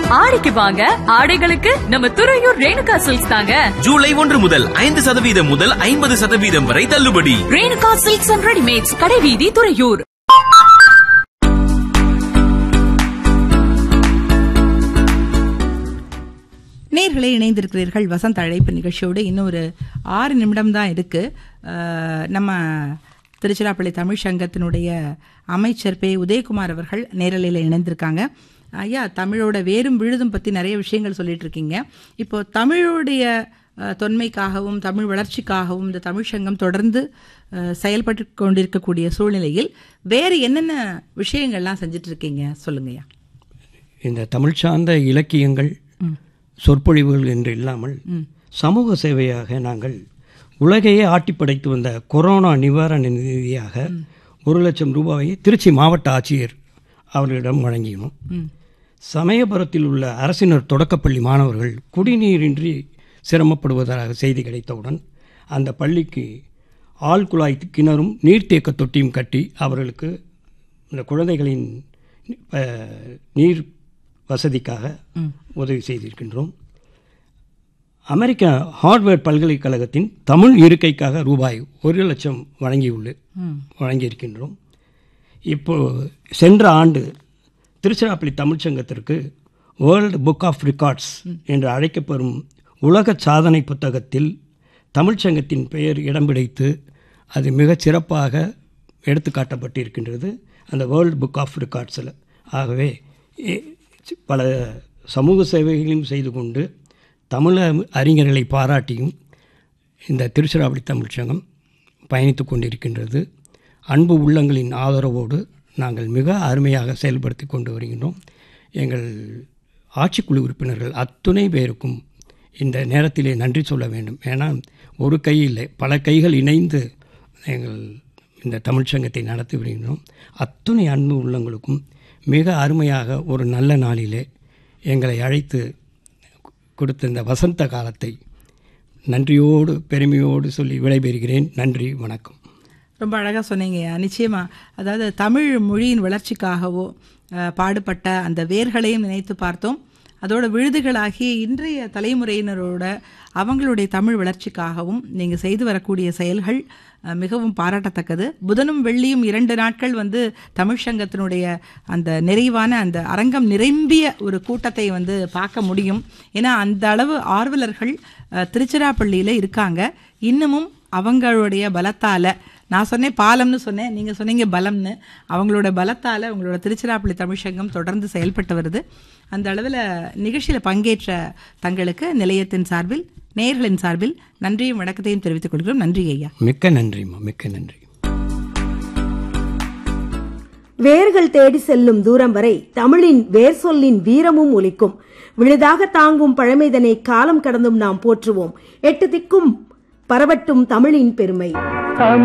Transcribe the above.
ஆடிக்கு வாங்க ஆடைகளுக்கு நம்ம துறையூர் ரேணுகா சில்க்ஸ் தாங்க ஜூலை ஒன்று முதல் ஐந்து சதவீதம் முதல் ஐம்பது சதவீதம் வரை தள்ளுபடி ரேணுகா சில்க்ஸ் அண்ட் ரெடிமேட்ஸ் கடைவீதி துறையூர் நேர்களே இணைந்திருக்கிறீர்கள் வசந்த் அழைப்பு நிகழ்ச்சியோடு இன்னும் ஒரு ஆறு நிமிடம் தான் இருக்கு அஹ், நம்ம திருச்சிராப்பள்ளி தமிழ் சங்கத்தினுடைய அமைச்சர் பே உதயகுமார் அவர்கள் நேரலையில் இணைந்திருக்காங்க ஐயா தமிழோட வேரும் விழுதும் பற்றி நிறைய விஷயங்கள் சொல்லிட்டு இருக்கீங்க இப்போ தமிழுடைய அஹ், தொன்மைக்காகவும் தமிழ் வளர்ச்சிக்காகவும் இந்த தமிழ் சங்கம் தொடர்ந்து அஹ், செயல்பட்டு கொண்டிருக்கக்கூடிய சூழ்நிலையில் வேறு என்னென்ன விஷயங்கள்லாம் செஞ்சுட்டு இருக்கீங்க சொல்லுங்கய்யா இந்த தமிழ் சார்ந்த இலக்கியங்கள் சொற்பொழிவுகள் என்று இல்லாமல் சமூக சேவையாக நாங்கள் உலகையே ஆட்டி படைத்து வந்த கொரோனா நிவாரண நிதியாக ஒரு லட்சம் ரூபாயை திருச்சி மாவட்ட ஆட்சியர் அவர்களிடம் வழங்கினோம் சமயபுரத்தில் உள்ள அரசினர் தொடக்கப்பள்ளி மாணவர்கள் குடிநீரின்றி சிரமப்படுவதாக செய்தி கிடைத்தவுடன் அந்த பள்ளிக்கு ஆழ்குழாய் கிணறும் நீர்த்தேக்க தொட்டியும் கட்டி அவர்களுக்கு இந்த குழந்தைகளின் அஹ், நீர் வசதிக்காக உதவி செய்திருக்கின்றோம் அமெரிக்க ஹார்வர்ட் பல்கலைக்கழகத்தின் தமிழ் இருக்கைக்காக ரூபாய் ஒரு லட்சம் வழங்கியுள்ள வழங்கியிருக்கின்றோம் இப்போ சென்ற ஆண்டு திருச்சிராப்பள்ளி தமிழ்ச்சங்கத்திற்கு வேர்ல்டு புக் ஆஃப் ரெக்கார்ட்ஸ் என்று அழைக்கப்படும் உலக சாதனை புத்தகத்தில் தமிழ்ச்சங்கத்தின் பெயர் இடம் பிடித்து அது மிகச் சிறப்பாக எடுத்து காட்டப்பட்டிருக்கின்றது அந்த வேர்ல்டு புக் ஆஃப் ரெக்கார்ட்ஸில் ஆகவே எ- பல சமூக சேவைகளையும் செய்து கொண்டு தமிழ அறிஞர்களை பாராட்டியும் இந்த திருச்சிராப்பள்ளி தமிழ்ச்சங்கம் பயணித்து கொண்டிருக்கின்றது அன்பு உள்ளங்களின் ஆதரவோடு நாங்கள் மிக அருமையாக செயல்படுத்தி கொண்டு வருகின்றோம் எங்கள் ஆட்சிக்குழு உறுப்பினர்கள் அத்துணை பேருக்கும் இந்த நேரத்திலே நன்றி சொல்ல வேண்டும் ஏன்னா ஒரு கை இல்லை பல கைகள் இணைந்து எங்கள் இந்த தமிழ்ச்சங்கத்தை நடத்தி வருகின்றோம் அத்துணை அன்பு உள்ளங்களுக்கும் மிக அருமையாக ஒரு நல்ல நாளிலே எங்களை அழைத்து கொடுத்த இந்த வசந்த காலத்தை நன்றியோடு பெருமையோடு சொல்லி விடைபெறுகிறேன் நன்றி வணக்கம் ரொம்ப அழகாக சொன்னீங்கய்யா நிச்சயமா அதாவது தமிழ் மொழியின் வளர்ச்சிக்காகவோ அஹ், பாடுபட்ட அந்த வேர்களையும் நினைத்து பார்த்தோம் அதோட விழுதுகளாகிய இன்றைய தலைமுறையினரோட அவங்களுடைய தமிழ் வளர்ச்சிக்காகவும் நீங்கள் செய்து வரக்கூடிய செயல்கள் அஹ், மிகவும் பாராட்டத்தக்கது புதனும் வெள்ளியும் இரண்டு நாட்கள் வந்து தமிழ் சங்கத்தினுடைய அந்த நிறைவான அந்த அரங்கம் நிரம்பிய ஒரு கூட்டத்தை வந்து பார்க்க முடியும் ஏன்னா அந்த அளவு ஆர்வலர்கள் அஹ், திருச்சிராப்பள்ளியில் இருக்காங்க இன்னமும் அவங்களுடைய பலத்தால் நான் சொன்னேன் பாலம்னு சொன்னேன் நீங்கள் சொன்னீங்க பலம்னு அவங்களோட பலத்தால் உங்களோட திருச்சிராப்பள்ளி தமிழ்ச்சங்கம் தொடர்ந்து செயல்பட்டு வருது அந்த அளவில் நிகழ்ச்சியில் பங்கேற்ற தங்களுக்கு நிலையத்தின் சார்பில் நேயர்களின் சார்பில் நன்றியும் வணக்கத்தையும் தெரிவித்துக் கொள்கிறோம் நன்றி ஐயா மிக்க நன்றிம்மா மிக்க நன்றி வேர்கள் தேடி செல்லும் தூரம் வரை தமிழின் வேர் சொல்லின் வீரமும் ஒலிக்கும் விழுதாக தாங்கும் பழமைதனை காலம் கடந்தும் நாம் போற்றுவோம் எட்டு திக்கும் பரவட்டும் தமிழின் பெருமை